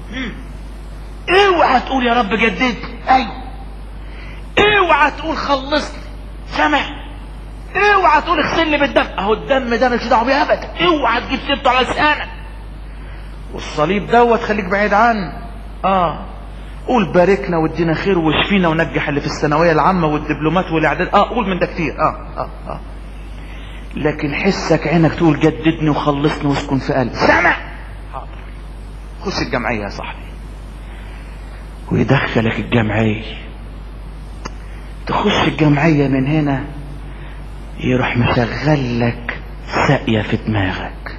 اوعى تقول يا رب جددني ايوه اوعى تقول خلصني سامع اوعى تقول اغسلني بالدم اهو الدم ده مش دعوه بيه ابدا اوعى تجيب سيرته على لسانك والصليب دوت خليك بعيد عنه اه قول باركنا وادينا خير واشفينا ونجح اللي في الثانويه العامه والدبلومات والاعداد اه قول من ده كتير اه اه اه لكن حسك عينك تقول جددني وخلصني واسكن في قلبي سامع حاضر خش الجمعيه يا صاحبي ويدخلك الجمعيه تخش الجمعيه من هنا يروح مشغل لك ساقية في دماغك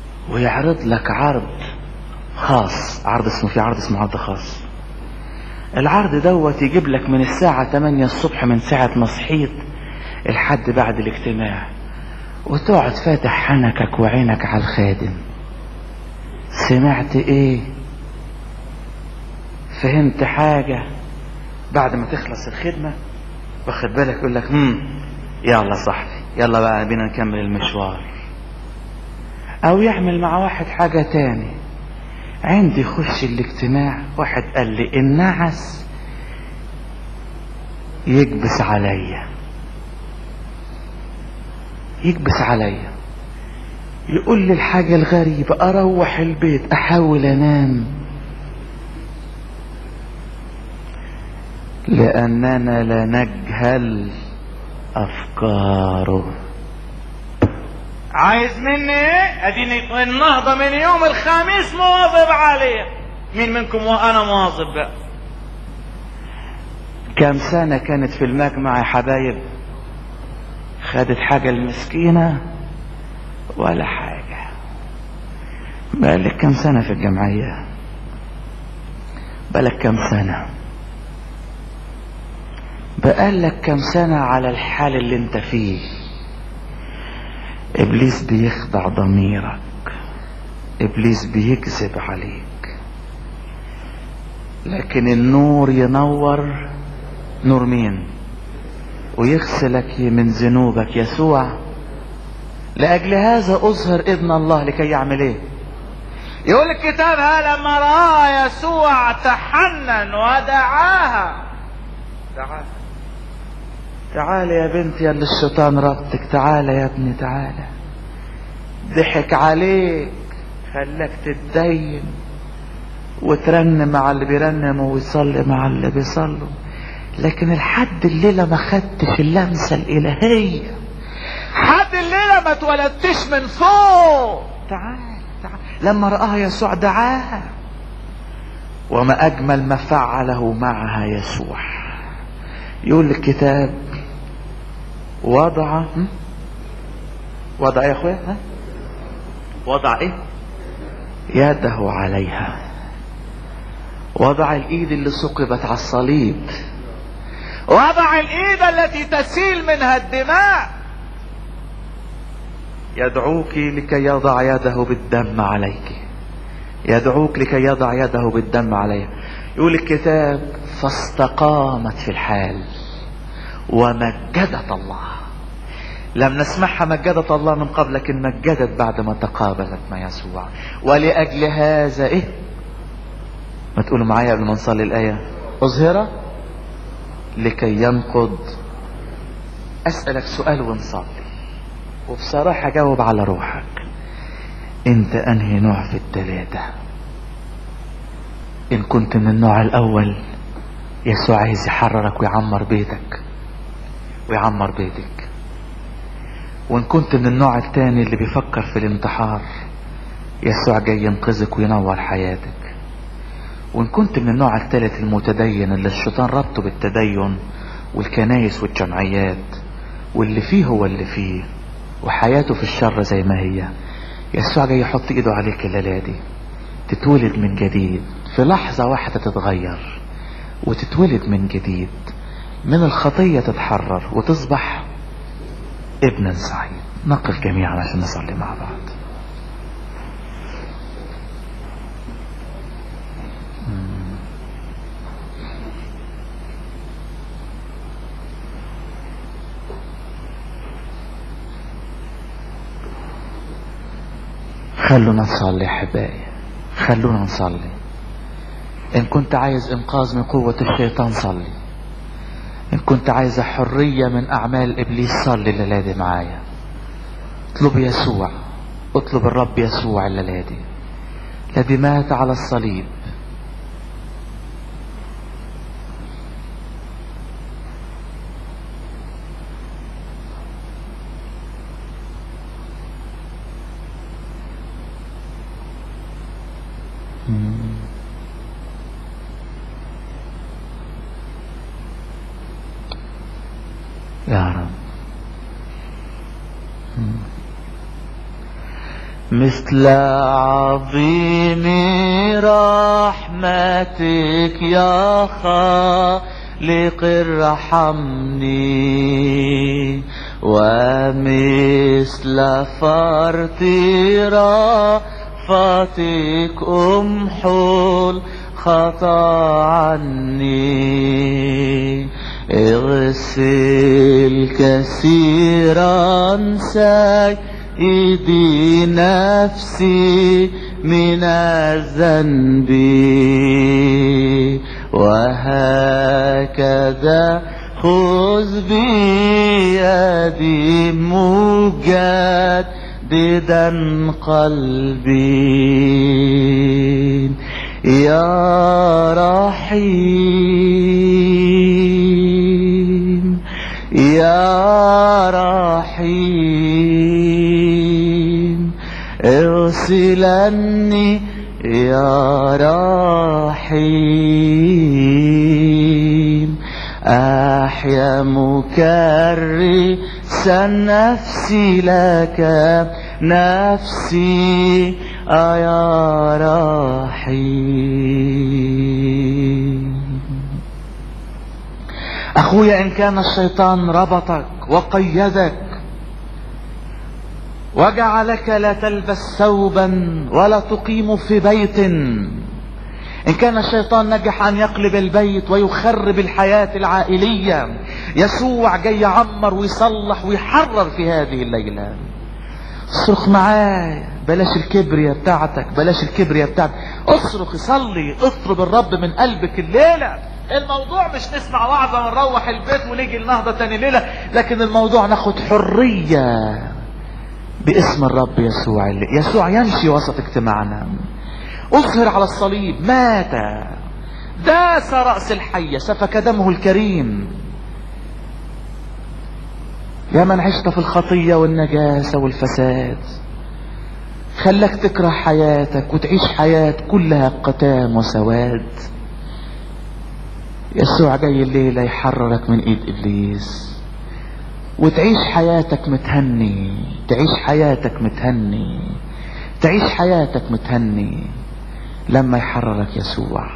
ويعرض لك عرض خاص عرض اسمه في عرض اسمه عرض خاص العرض دوت يجيب لك من الساعة 8 الصبح من ساعة ما صحيت لحد بعد الاجتماع وتقعد فاتح حنكك وعينك على الخادم سمعت ايه فهمت حاجة بعد ما تخلص الخدمة واخد بالك يقول لك امم يلا صاحبي يلا بقى بينا نكمل المشوار او يعمل مع واحد حاجة تاني عندي خش الاجتماع واحد قال لي النعس يكبس عليا يكبس عليا يقول لي الحاجة الغريبة اروح البيت احاول انام لاننا لا نجهل افكاره عايز مني ايه اديني النهضة من يوم الخميس مواظب عليه مين منكم وانا مواظب بقى كم سنة كانت في المجمع يا حبايب خدت حاجة المسكينة ولا حاجة بقالك كم سنة في الجمعية بقالك كم سنة بقالك كم سنة على الحال اللي انت فيه ابليس بيخدع ضميرك ابليس بيكذب عليك لكن النور ينور نور مين ويغسلك من ذنوبك يسوع لأجل هذا أظهر ابن الله لكي يعمل ايه يقول الكتاب ها لما رأى يسوع تحنن ودعاها تعال تعال يا بنتي يا اللي الشيطان ربطك تعال يا ابني تعال ضحك عليك خلاك تتدين وترنم مع اللي بيرنم ويصلي مع اللي بيصلوا لكن الحد الليله ما خدتش اللمسه الالهيه حد الليلة ما اتولدتش من فوق تعال تعال لما رآها يسوع دعاها وما أجمل ما فعله معها يسوع يقول الكتاب وضع هم؟ وضع ايه يا اخويا ها؟ وضع ايه يده عليها وضع الايد اللي ثقبت على الصليب وضع الايد التي تسيل منها الدماء يدعوك لكي يضع يده بالدم عليك يدعوك لكي يضع يده بالدم عليها يقول الكتاب فاستقامت في الحال ومجدت الله لم نسمعها مجدت الله من قبل لكن مجدت بعد ما تقابلت مع يسوع ولأجل هذا ايه ما تقولوا معايا قبل ما نصلي الآية أظهر لكي ينقض أسألك سؤال ونصلي وبصراحة جاوب على روحك انت انهي نوع في التلاتة ان كنت من النوع الاول يسوع عايز يحررك ويعمر بيتك ويعمر بيتك وان كنت من النوع التاني اللي بيفكر في الانتحار يسوع جاي ينقذك وينور حياتك وان كنت من النوع التالت المتدين اللي الشيطان ربطه بالتدين والكنايس والجمعيات واللي فيه هو اللي فيه وحياته في الشر زي ما هي يسوع جاي يحط ايده عليك الليله دي تتولد من جديد في لحظه واحده تتغير وتتولد من جديد من الخطيه تتحرر وتصبح ابنا سعيد نقف جميعا عشان نصلي مع بعض خلونا نصلي يا احبائي خلونا نصلي ان كنت عايز انقاذ من قوة الشيطان صلي ان كنت عايز حرية من اعمال ابليس صلي الليلة دي معايا اطلب يسوع اطلب الرب يسوع الليلة دي الذي مات على الصليب يا رب مثل عظيم رحمتك يا خالق ارحمني ومثل فرط رأفتك أمحو الخطا عني اغسل كثيرا سيدي نفسي من الذنب وهكذا خذ بيدي مجددا قلبي يا رحيم يا رحيم اغسلني يا رحيم أحيا مكرسا نفسي لك نفسي يا رحيم أخويا إن كان الشيطان ربطك وقيدك وجعلك لا تلبس ثوبا ولا تقيم في بيت إن كان الشيطان نجح أن يقلب البيت ويخرب الحياة العائلية يسوع جاي يعمر ويصلح ويحرر في هذه الليلة اصرخ معايا بلاش الكبرياء بتاعتك بلاش الكبرياء بتاعتك اصرخ صلي اطلب الرب من قلبك الليلة الموضوع مش نسمع وعظة ونروح البيت ونيجي النهضة تاني ليلة لكن الموضوع ناخد حرية باسم الرب يسوع اللي يسوع يمشي وسط اجتماعنا اظهر على الصليب مات داس رأس الحية سفك دمه الكريم يا من عشت في الخطية والنجاسة والفساد خلاك تكره حياتك وتعيش حياة كلها قتام وسواد يسوع جاي الليلة يحررك من ايد ابليس وتعيش حياتك متهني تعيش حياتك متهني تعيش حياتك متهني لما يحررك يسوع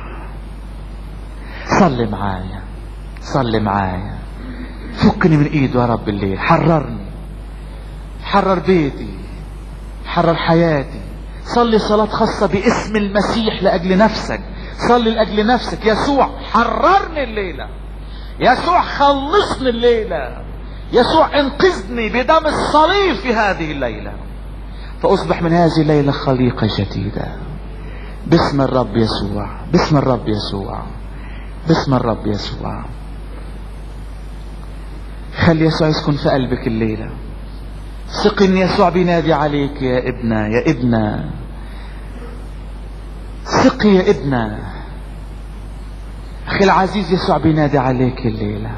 صلي معايا صلي معايا فكني من ايده يا رب الليل حررني حرر بيتي حرر حياتي صلي صلاة خاصة باسم المسيح لأجل نفسك صلي لأجل نفسك يسوع حررني الليلة يسوع خلصني الليلة يسوع انقذني بدم الصليب في هذه الليلة فأصبح من هذه الليلة خليقة جديدة باسم الرب يسوع باسم الرب يسوع باسم الرب يسوع خلي يسوع يسكن في قلبك الليلة ثق ان يسوع بينادي عليك يا ابنة يا ابنة ثق يا ابنة اخي العزيز يسوع بينادي عليك الليلة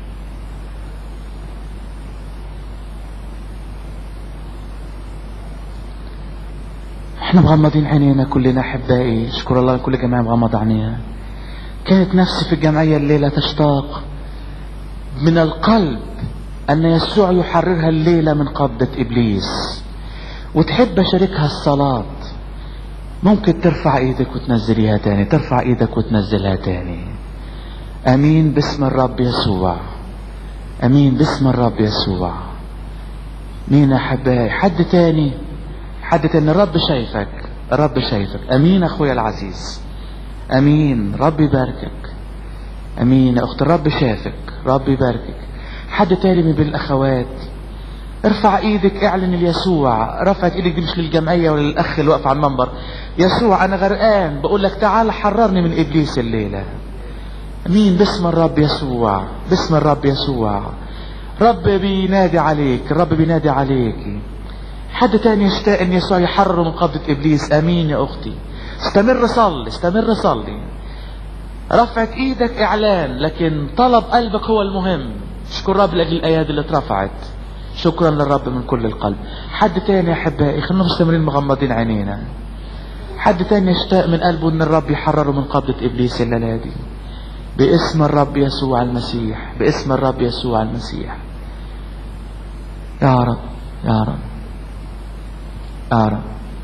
احنا مغمضين عينينا كلنا احبائي اشكر الله كل جماعة مغمض عينيها كانت نفسي في الجمعية الليلة تشتاق من القلب ان يسوع يحررها الليلة من قبضة ابليس وتحب اشاركها الصلاة ممكن ترفع ايدك وتنزليها تاني ترفع ايدك وتنزلها تاني امين باسم الرب يسوع امين باسم الرب يسوع مين يا احبائي حد تاني حد تاني الرب شايفك الرب شايفك امين اخويا العزيز امين رب يباركك امين يا اخت الرب شافك رب يباركك حد تاني من بين الاخوات ارفع ايدك اعلن ليسوع رفعت ايدك دي مش للجمعيه ولا للاخ اللي واقف على المنبر يسوع انا غرقان بقول لك تعال حررني من ابليس الليله امين باسم الرب يسوع باسم الرب يسوع رب بينادي عليك الرب بينادي عليك حد تاني يشتاق ان يسوع يحرره من قبضة ابليس امين يا اختي استمر صلي استمر صلي رفعت ايدك اعلان لكن طلب قلبك هو المهم اشكر رب لاجل الايادي اللي اترفعت شكرا للرب من كل القلب حد تاني يا احبائي خلينا مستمرين مغمضين عينينا حد تاني يشتاق من قلبه ان الرب يحرره من قبضة ابليس الليلة دي باسم الرب يسوع المسيح باسم الرب يسوع المسيح يا رب يا رب يا رب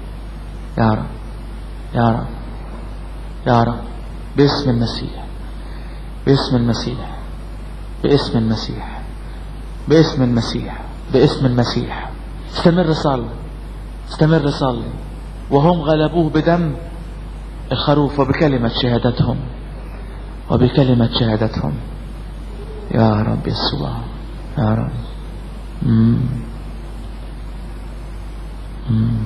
يا رب يا رب يا رب باسم المسيح باسم المسيح باسم المسيح باسم المسيح باسم المسيح استمر صلي استمر صلي وهم غلبوه بدم الخروف وبكلمة شهادتهم وبكلمة شهادتهم يا رب يسوع يا رب مم. مم.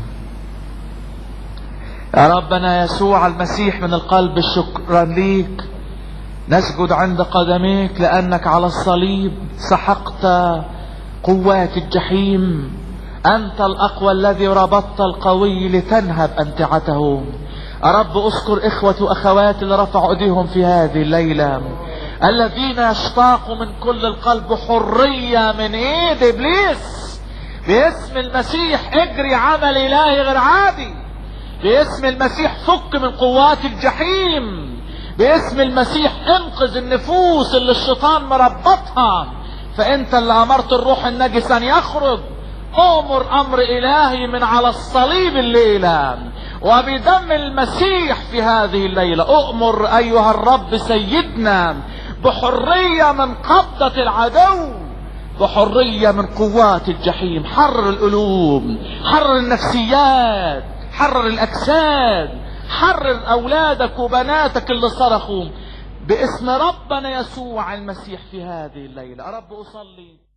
يا ربنا يسوع المسيح من القلب شكرا ليك نسجد عند قدميك لأنك على الصليب سحقت قوات الجحيم أنت الأقوى الذي ربطت القوي لتنهب أمتعته يا رب اذكر إخوة وأخوات اللي رفعوا أيديهم في هذه الليلة الذين يشتاقوا من كل القلب حرية من إيد إبليس باسم المسيح اجري عمل إلهي غير عادي باسم المسيح فك من قوات الجحيم باسم المسيح انقذ النفوس اللي الشيطان مربطها فانت اللي امرت الروح النجس ان يخرج امر امر الهي من على الصليب الليله وبدم المسيح في هذه الليله اؤمر ايها الرب سيدنا بحريه من قبضه العدو بحريه من قوات الجحيم حرر القلوب حرر النفسيات حرر الاجساد حرر اولادك وبناتك اللي صرخوا باسم ربنا يسوع المسيح في هذه الليله رب اصلي